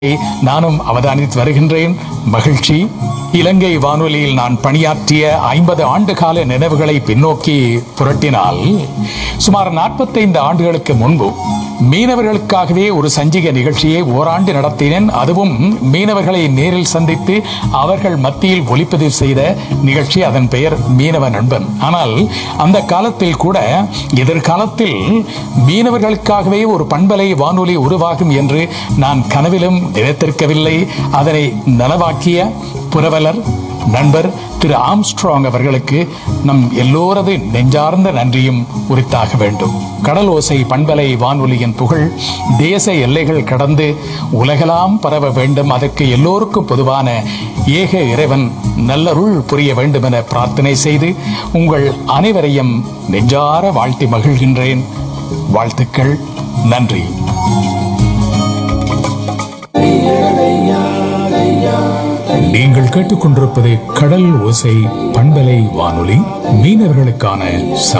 நானும் அவதானித்து வருகின்றேன் மகிழ்ச்சி இலங்கை வானொலியில் நான் பணியாற்றிய ஐம்பது ஆண்டு கால நினைவுகளை பின்னோக்கி புரட்டினால் சுமார் 45 ஆண்டுகளுக்கு முன்பு மீனவர்களுக்காகவே ஒரு சஞ்சிக நிகழ்ச்சியை ஓராண்டு நடத்தினேன் அதுவும் மீனவர்களை நேரில் சந்தித்து அவர்கள் மத்தியில் ஒளிப்பதிவு செய்த நிகழ்ச்சி அதன் பெயர் மீனவ நண்பன் ஆனால் அந்த காலத்தில் கூட எதிர்காலத்தில் மீனவர்களுக்காகவே ஒரு பண்பலை வானொலி உருவாகும் என்று நான் கனவிலும் நினைத்திருக்கவில்லை அதனை நனவாக்கிய புரவலர் நண்பர் திரு ஆம்ஸ்ட்ராங் அவர்களுக்கு நம் எல்லோரது நெஞ்சார்ந்த நன்றியும் உரித்தாக வேண்டும் கடல் ஓசை பண்பலை வானொலியின் புகழ் தேச எல்லைகள் கடந்து உலகெல்லாம் பரவ வேண்டும் அதற்கு எல்லோருக்கும் பொதுவான ஏக இறைவன் நல்லருள் புரிய வேண்டும் என பிரார்த்தனை செய்து உங்கள் அனைவரையும் நெஞ்சார வாழ்த்தி மகிழ்கின்றேன் வாழ்த்துக்கள் நன்றி நீங்கள் கேட்டுக்கொண்டிருப்பது கடல் ஓசை பண்பலை வானொலி மீனவர்களுக்கான சம